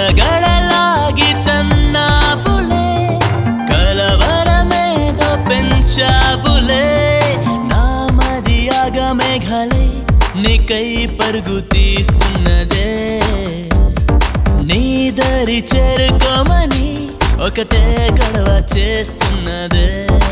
గడగడలాగి తన్నావులే కలవరమేదో పెంచావులే నా మది ఆగమేఘలై నీకై పరుగు తీస్తున్నదే నీ దరి చేరుకోమని ఒకటే గొడవ చేస్తున్నదే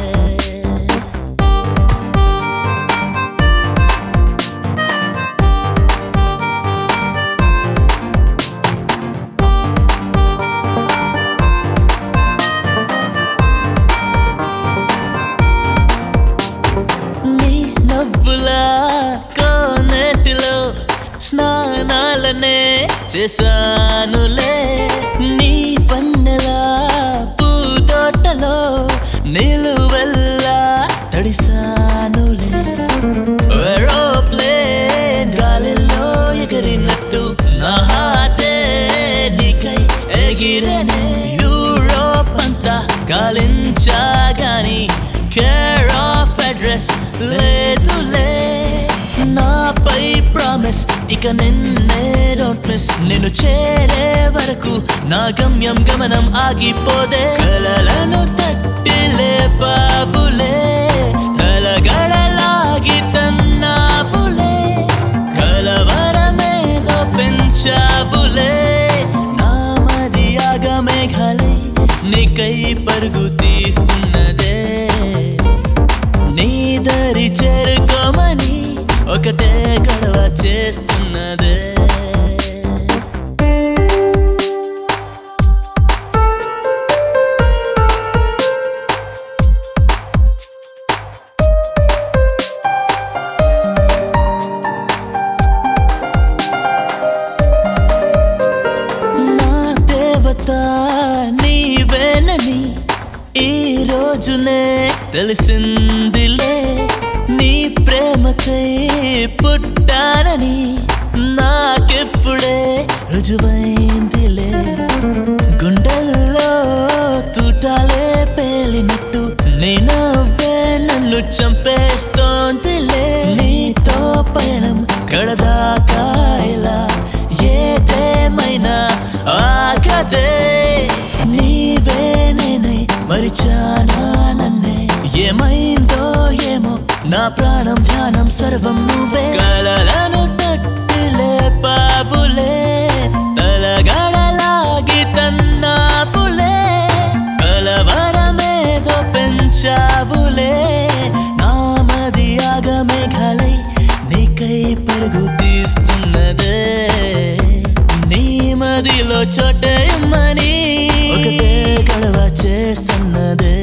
నీ నవ్వులా కోనేటిలో స్నానాలనే చేశానులే నీ వన్నెలా పూతోటలో నిలువెల్లా తడిసానులే ఏరోప్లేన్ గాలిలో ఎగిరినట్టు నా హాటే నీకై ఎగిరనే యూరోప్ అంతా గాలించాగాని కేర్ ఆఫ్ అడ్రస్ లేదులే నాపై ప్రామిస్ ఇక నిన్నే డోంట్ మిస్ నిన్ను చేరే వరకు నా గమ్యం గమనం ఆగిపోదే కలలను తట్టి లేపావులే కలగడలాగి తన్నావులే కలవరమేదో పెంచావులే నా మది ఆగమేఘలై నీకై పరుగు తీస్తున్నదే నీ దరి చేరుకోమని ఒకటే గొడవ చేస్తున్నదే నా దేవత నీవేనని ఈ రోజునే తెలిసిందిలే నీ ప్రేమకై పుట్టానని నాకెప్పుడే రుజువైందిలే గుండెల్లో తూటాలే పేలినట్టు నీ నవ్వే నన్ను చంపేస్తోందిలే నీతో పయనం కడదాకా ఇలా ఏదేమైనా ఆగదే నీవే నేనై మరిచానా నన్నే ఏమైందో ఏమో నా ప్రాణం ధ్యానం సర్వం నువ్వే కలలను తట్టిలే పావులే తలగడలాగి తన్నావులే కలవరమేదో పెంచావులే నా మది ఆగమేఘలై నీకై పరుగు తీస్తున్నదే నీ మదిలో చోటేయమని ఒకటే గడవ చేస్తున్నదే